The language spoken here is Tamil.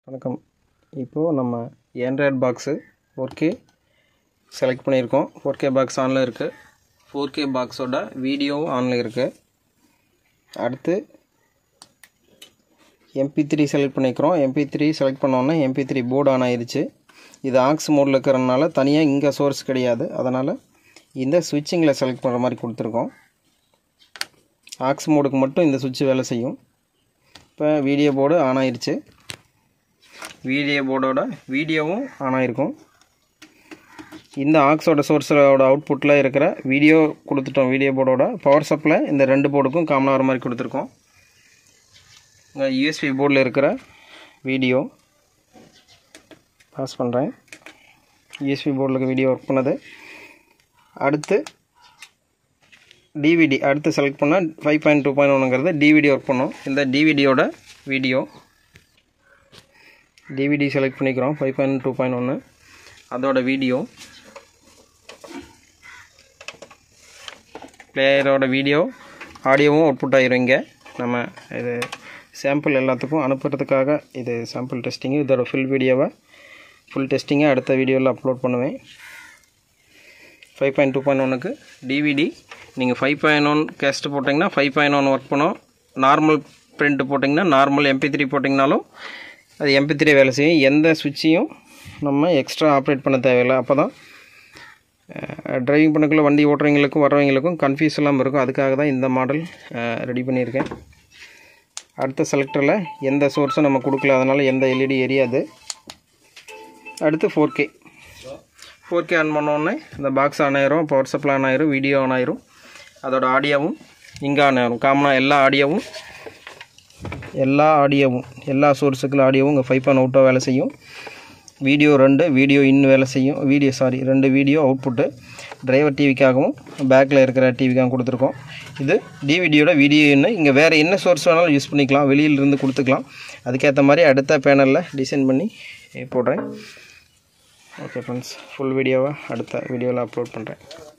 வணக்கம் இப்போது நம்ம Android box four K select பண்ணியிருக்கோம் ஃபோர் கே பாக்ஸ் ஆனில் இருக்குது ஃபோர் கே பாக்ஸோட வீடியோவும் ஆனில் இருக்குது அடுத்து எம்பி த்ரீ செலக்ட் பண்ணிக்கிறோம் எம்பி த்ரீ செலக்ட் பண்ணோன்னே எம்பி த்ரீ போர்டு ஆன் ஆயிருச்சு இது ஆக்ஸ் மோடில் இருக்கிறதுனால தனியாக இங்கே சோர்ஸ் கிடையாது அதனால் இந்த ஸ்விட்சிங்கில் செலக்ட் பண்ணுற மாதிரி கொடுத்துருக்கோம் ஆக்ஸ் மோடுக்கு மட்டும் இந்த சுவிட்ச் வேலை செய்யும் இப்போ வீடியோ போர்டு ஆன் ஆயிருச்சு வீடியோ போர்டோட வீடியோவும் ஆன் ஆயிருக்கும் இந்த ஆக்ஸோட சோர்ஸோட அவுட்புட்டில் இருக்கிற வீடியோ கொடுத்துட்டோம் வீடியோ போர்டோட பவர் சப்ளை இந்த ரெண்டு போர்டுக்கும் காமனாக வர மாதிரி கொடுத்துருக்கோம் இங்கே யூஎஸ்பி போர்டில் இருக்கிற வீடியோ பாஸ் பண்ணுறேன் யூஎஸ்பி போர்டில் இருக்க வீடியோ ஒர்க் பண்ணது அடுத்து டிவிடி அடுத்து செலக்ட் பண்ணால் ஃபைவ் பாயிண்ட் டூ பாயிண்ட் ஒன்றுங்கிறது டிவிடி ஒர்க் பண்ணோம் இந்த டிவிடியோட வீடியோ டிவிடி செலக்ட் பண்ணிக்கிறோம் ஃபைவ் பாயிண்ட் டூ பாயிண்ட் ஒன்று அதோட வீடியோ பிளேயரோட வீடியோ ஆடியோவும் அவுட்புட் ஆயிரும் இங்கே நம்ம இது சாம்பிள் எல்லாத்துக்கும் அனுப்புறதுக்காக இது சாம்பிள் டெஸ்டிங்கு இதோட ஃபுல் வீடியோவை ஃபுல் டெஸ்டிங்கை அடுத்த வீடியோவில் அப்லோட் பண்ணுவேன் ஃபைவ் பாயிண்ட் டூ பாயிண்ட் ஒன்றுக்கு டிவிடி நீங்கள் ஃபைவ் பாயிண்ட் ஒன் கேஸ்ட்டு போட்டிங்கன்னா ஃபைவ் பாயிண்ட் ஒன் ஒர்க் பண்ணும் நார்மல் பிரிண்ட் போட்டிங்கன்னா நார்மல் எம்பி த்ரீ போட்டிங்கனாலும் அது எம்பி த்ரீ வேலை செய்யும் எந்த சுவிட்சையும் நம்ம எக்ஸ்ட்ரா ஆப்ரேட் பண்ண தேவையில்லை அப்போ தான் டிரைவிங் பண்ணக்குள்ளே வண்டி ஓட்டுறவங்களுக்கும் வர்றவங்களுக்கும் கன்ஃபியூஸ் இல்லாமல் இருக்கும் அதுக்காக தான் இந்த மாடல் ரெடி பண்ணியிருக்கேன் அடுத்த செலக்டரில் எந்த சோர்ஸும் நம்ம கொடுக்கல அதனால் எந்த எல்இடி எரியாது அடுத்து four K four K on பண்ணோடனே இந்த பாக்ஸ் ஆன் ஆயிரும் பவர் சப்ளை ஆன் ஆயிரும் வீடியோ ஆன் ஆயிரும் அதோட ஆடியோவும் இங்கே ஆன் ஆயிரும் காமனாக எல்லா ஆடியோவும் எல்லா ஆடியோவும் எல்லா சோர்ஸுக்குள்ள ஆடியோவும் இங்கே ஃபைவ் பாயிண்ட் அவுட்டாக வேலை செய்யும் வீடியோ ரெண்டு வீடியோ இன் வேலை செய்யும் வீடியோ சாரி ரெண்டு வீடியோ அவுட்புட்டு டிரைவர் டிவிக்காகவும் பேக்கில் இருக்கிற டிவிக்காகவும் கொடுத்துருக்கோம் இது டிவிடியோட வீடியோ இன்னு இங்கே வேறு என்ன சோர்ஸ் வேணாலும் யூஸ் பண்ணிக்கலாம் வெளியிலிருந்து கொடுத்துக்கலாம் அதுக்கேற்ற மாதிரி அடுத்த பேனலில் டிசைன் பண்ணி போடுறேன் ஓகே ஃப்ரெண்ட்ஸ் ஃபுல் வீடியோவை அடுத்த வீடியோவில் அப்லோட் பண்ணுறேன்